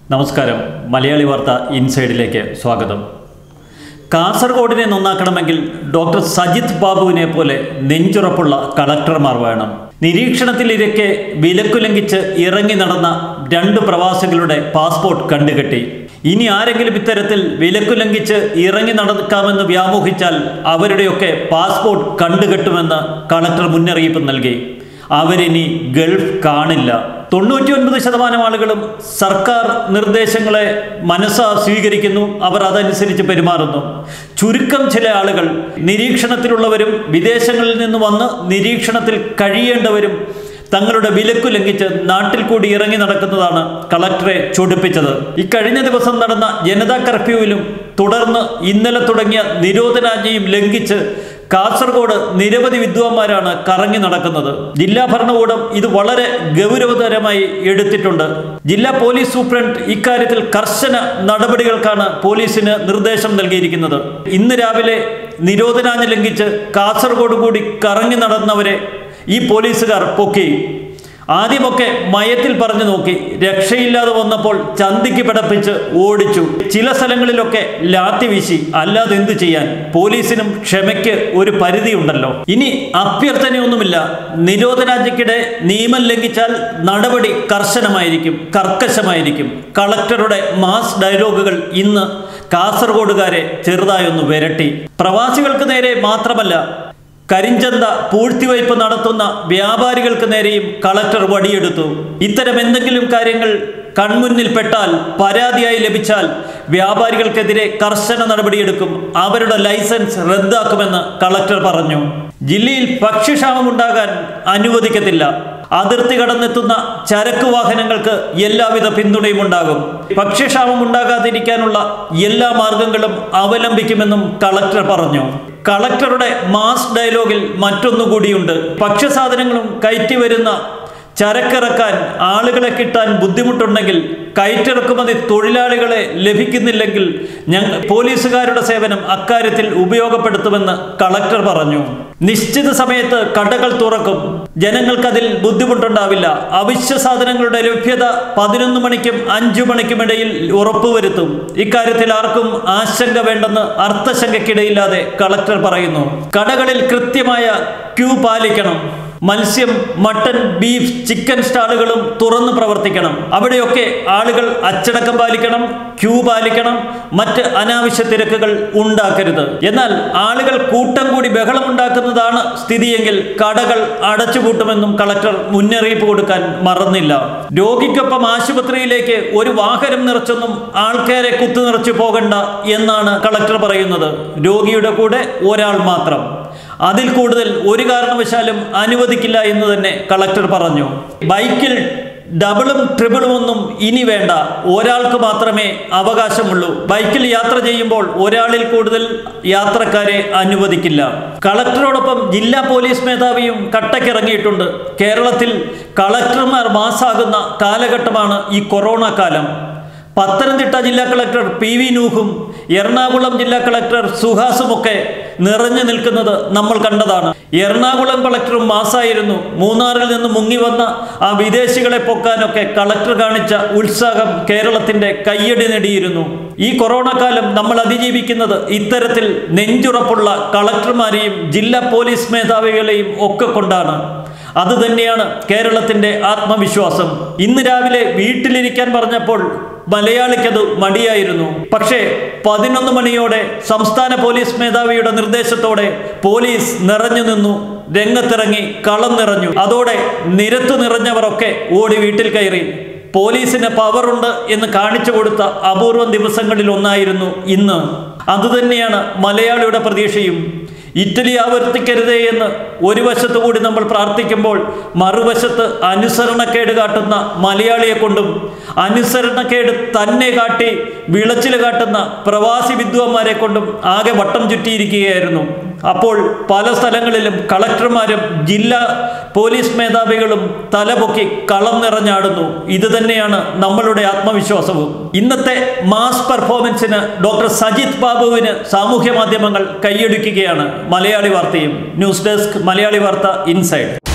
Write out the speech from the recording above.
നമസ്കാരം മലയാളി വാർത്ത ഇൻസൈഡിലേക്ക് സ്വാഗതം കാസർഗോഡിനെ നന്നാക്കണമെങ്കിൽ ഡോക്ടർ സജിത് ബാബുവിനെ പോലെ നെഞ്ചുറപ്പുള്ള കളക്ടർമാർ വേണം നിരീക്ഷണത്തിലിരിക്കെ വിലക്കുലംഘിച്ച് ഇറങ്ങി നടന്ന രണ്ട് പ്രവാസികളുടെ പാസ്പോർട്ട് കണ്ടുകെട്ടി ഇനി ആരെങ്കിലും ഇത്തരത്തിൽ വിലക്കുലംഘിച്ച് ഇറങ്ങി നടക്കാമെന്ന് വ്യാമോഹിച്ചാൽ അവരുടെയൊക്കെ പാസ്പോർട്ട് കണ്ടുകെട്ടുമെന്ന് കളക്ടർ മുന്നറിയിപ്പ് നൽകി അവരിനി ഗൾഫ് കാണില്ല തൊണ്ണൂറ്റി ഒൻപത് ശതമാനം ആളുകളും സർക്കാർ നിർദ്ദേശങ്ങളെ മനസ്സാ സ്വീകരിക്കുന്നു അവർ അതനുസരിച്ച് പെരുമാറുന്നു ചുരുക്കം ചില ആളുകൾ നിരീക്ഷണത്തിലുള്ളവരും വിദേശങ്ങളിൽ നിന്ന് വന്ന് നിരീക്ഷണത്തിൽ കഴിയേണ്ടവരും തങ്ങളുടെ വിലക്കു ലംഘിച്ച് നാട്ടിൽ കൂടി ഇറങ്ങി നടക്കുന്നതാണ് കളക്ടറെ ചൊടിപ്പിച്ചത് ഇക്കഴിഞ്ഞ ദിവസം നടന്ന ജനതാ കർഫ്യൂവിലും തുടർന്ന് ഇന്നലെ തുടങ്ങിയ നിരോധനാജ്ഞയും ലംഘിച്ച് കാസർഗോഡ് നിരവധി വിദ്വാൻമാരാണ് കറങ്ങി നടക്കുന്നത് ജില്ലാ ഭരണകൂടം ഇത് വളരെ ഗൗരവതരമായി എടുത്തിട്ടുണ്ട് ജില്ലാ പോലീസ് സൂപ്രണ്ട് ഇക്കാര്യത്തിൽ കർശന നടപടികൾക്കാണ് പോലീസിന് നിർദ്ദേശം നൽകിയിരിക്കുന്നത് ഇന്ന് രാവിലെ നിരോധനാജ്ഞ ലംഘിച്ച് കാസർഗോഡ് കൂടി കറങ്ങി നടന്നവരെ ഈ പോലീസുകാർ പൊക്കി ആദ്യമൊക്കെ മയത്തിൽ പറഞ്ഞു നോക്കി രക്ഷയില്ലാതെ വന്നപ്പോൾ ചന്തിക്ക് പിടപ്പിച്ച് ഓടിച്ചു ചില സ്ഥലങ്ങളിലൊക്കെ ലാത്തി വീശി അല്ലാതെ എന്തു ചെയ്യാൻ പോലീസിനും ക്ഷമയ്ക്ക് ഒരു പരിധിയുണ്ടല്ലോ ഇനി അഭ്യർത്ഥനയൊന്നുമില്ല നിരോധനാജ്ഞയ്ക്കിടെ നിയമം ലംഘിച്ചാൽ നടപടി കർശനമായിരിക്കും കർക്കശമായിരിക്കും കളക്ടറുടെ മാസ് ഡയലോഗുകൾ ഇന്ന് കാസർഗോഡുകാരെ ചെറുതായൊന്ന് വിരട്ടി പ്രവാസികൾക്ക് നേരെ മാത്രമല്ല കരിഞ്ചന്ത പൂഴ്ത്തിവയ്പ് നടത്തുന്ന വ്യാപാരികൾക്ക് നേരെയും കളക്ടർ വടിയെടുത്തു ഇത്തരം എന്തെങ്കിലും കാര്യങ്ങൾ കൺമുന്നിൽ പെട്ടാൽ പരാതിയായി ലഭിച്ചാൽ വ്യാപാരികൾക്കെതിരെ കർശന നടപടിയെടുക്കും അവരുടെ ലൈസൻസ് റദ്ദാക്കുമെന്ന് കളക്ടർ പറഞ്ഞു ജില്ലയിൽ ഭക്ഷ്യക്ഷാമമുണ്ടാകാൻ അനുവദിക്കത്തില്ല അതിർത്തി കടന്നെത്തുന്ന ചരക്ക് വാഹനങ്ങൾക്ക് എല്ലാവിധ പിന്തുണയും ഉണ്ടാകും ഭക്ഷ്യക്ഷാമം ഉണ്ടാകാതിരിക്കാനുള്ള എല്ലാ മാർഗങ്ങളും അവലംബിക്കുമെന്നും കളക്ടർ പറഞ്ഞു കളക്ടറുടെ മാസ് ഡയലോഗിൽ മറ്റൊന്നുകൂടിയുണ്ട് ഭക്ഷ്യസാധനങ്ങളും കയറ്റി വരുന്ന ചരക്കിറക്കാൻ ആളുകളെ കിട്ടാൻ ബുദ്ധിമുട്ടുണ്ടെങ്കിൽ കയറ്റിറക്കുമതി തൊഴിലാളികളെ ലഭിക്കുന്നില്ലെങ്കിൽ ഞങ്ങൾ പോലീസുകാരുടെ സേവനം അക്കാര്യത്തിൽ ഉപയോഗപ്പെടുത്തുമെന്ന് കളക്ടർ പറഞ്ഞു നിശ്ചിത സമയത്ത് കടകൾ തുറക്കും ജനങ്ങൾക്കതിൽ ബുദ്ധിമുട്ടുണ്ടാവില്ല അവശ്യ സാധനങ്ങളുടെ ലഭ്യത പതിനൊന്ന് മണിക്കും അഞ്ചു മണിക്കും ഇടയിൽ ഉറപ്പുവരുത്തും ഇക്കാര്യത്തിൽ ആർക്കും ആശങ്ക വേണ്ടെന്ന് അർത്ഥശങ്കയ്ക്കിടയില്ലാതെ കളക്ടർ പറയുന്നു കടകളിൽ കൃത്യമായ ക്യൂ പാലിക്കണം മത്സ്യം മട്ടൻ ബീഫ് ചിക്കൻ സ്റ്റാളുകളും തുറന്നു പ്രവർത്തിക്കണം അവിടെയൊക്കെ ആളുകൾ അച്ചടക്കം പാലിക്കണം ക്യൂ പാലിക്കണം മറ്റ് അനാവശ്യ തിരക്കുകൾ ഉണ്ടാക്കരുത് എന്നാൽ ആളുകൾ കൂട്ടം കൂടി ബഹളമുണ്ടാക്കുന്നതാണ് സ്ഥിതിയെങ്കിൽ കടകൾ അടച്ചുപൂട്ടുമെന്നും കളക്ടർ മുന്നറിയിപ്പ് കൊടുക്കാൻ മറന്നില്ല രോഗിക്കൊപ്പം ആശുപത്രിയിലേക്ക് ഒരു വാഹനം നിറച്ചൊന്നും ആൾക്കാരെ കുത്തു നിറച്ചു പോകണ്ട എന്നാണ് കളക്ടർ പറയുന്നത് രോഗിയുടെ കൂടെ ഒരാൾ മാത്രം അതിൽ കൂടുതൽ ഒരു കാരണവശാലും അനുവദിക്കില്ല എന്ന് തന്നെ കളക്ടർ പറഞ്ഞു ബൈക്കിൽ ഡബിളും ട്രിപ്പിളും ഒന്നും ഇനി വേണ്ട ഒരാൾക്ക് മാത്രമേ അവകാശമുള്ളൂ ബൈക്കിൽ യാത്ര ചെയ്യുമ്പോൾ ഒരാളിൽ കൂടുതൽ യാത്രക്കാരെ അനുവദിക്കില്ല കളക്ടറോടൊപ്പം ജില്ലാ പോലീസ് മേധാവിയും കട്ടക്കിറങ്ങിയിട്ടുണ്ട് കേരളത്തിൽ കളക്ടർമാർ മാസാകുന്ന കാലഘട്ടമാണ് ഈ കൊറോണ കാലം പത്തനംതിട്ട ജില്ലാ കളക്ടർ പി വി നൂഹും എറണാകുളം ജില്ലാ കളക്ടർ സുഹാസുമൊക്കെ നിറഞ്ഞു നിൽക്കുന്നത് നമ്മൾ കണ്ടതാണ് എറണാകുളം കളക്ടറും മാസായിരുന്നു മൂന്നാറിൽ നിന്ന് മുങ്ങി വന്ന ആ വിദേശികളെ പൊക്കാനൊക്കെ കളക്ടർ കാണിച്ച ഉത്സാഹം കേരളത്തിന്റെ കയ്യടി നേടിയിരുന്നു ഈ കൊറോണ കാലം നമ്മൾ അതിജീവിക്കുന്നത് ഇത്തരത്തിൽ നെഞ്ചുറപ്പുള്ള കളക്ടർമാരെയും ജില്ലാ പോലീസ് മേധാവികളെയും ഒക്കെ കൊണ്ടാണ് അത് തന്നെയാണ് കേരളത്തിന്റെ ആത്മവിശ്വാസം ഇന്ന് രാവിലെ വീട്ടിലിരിക്കാൻ പറഞ്ഞപ്പോൾ മലയാളിക്കത് മടിയായിരുന്നു പക്ഷേ പതിനൊന്ന് മണിയോടെ സംസ്ഥാന പോലീസ് മേധാവിയുടെ നിർദ്ദേശത്തോടെ പോലീസ് നിറഞ്ഞു നിന്നു രംഗത്തിറങ്ങി കളം നിറഞ്ഞു അതോടെ നിരത്തു നിറഞ്ഞവരൊക്കെ ഓടി വീട്ടിൽ കയറി പോലീസിന് പവറുണ്ട് എന്ന് കാണിച്ചു കൊടുത്ത അപൂർവം ദിവസങ്ങളിൽ ഒന്നായിരുന്നു ഇന്ന് അതുതന്നെയാണ് മലയാളിയുടെ പ്രതീക്ഷയും ഇറ്റലി ആവർത്തിക്കരുതേ എന്ന് ഒരു വശത്തു കൂടി നമ്മൾ പ്രാർത്ഥിക്കുമ്പോൾ മറുവശത്ത് അനുസരണക്കേട് കാട്ടുന്ന മലയാളിയെ കൊണ്ടും അനുസരണക്കേട് തന്നെ കാട്ടി വിളച്ചിൽ കാട്ടുന്ന പ്രവാസി വിദ്വാന്മാരെ കൊണ്ടും ആകെ വട്ടം ചുറ്റിയിരിക്കുകയായിരുന്നു അപ്പോൾ പല സ്ഥലങ്ങളിലും കളക്ടർമാരും ജില്ലാ പോലീസ് മേധാവികളും തലപൊക്കി കളം നിറഞ്ഞാടുന്നു ഇത് തന്നെയാണ് നമ്മളുടെ ആത്മവിശ്വാസവും ഇന്നത്തെ മാസ് പെർഫോമൻസിന് ഡോക്ടർ സജിത് ബാബുവിന് സാമൂഹ്യ മാധ്യമങ്ങൾ കൈയടിക്കുകയാണ് മലയാളി വാർത്തയും ന്യൂസ് ഡെസ്ക് മലയാളി വാർത്ത ഇൻസൈഡ്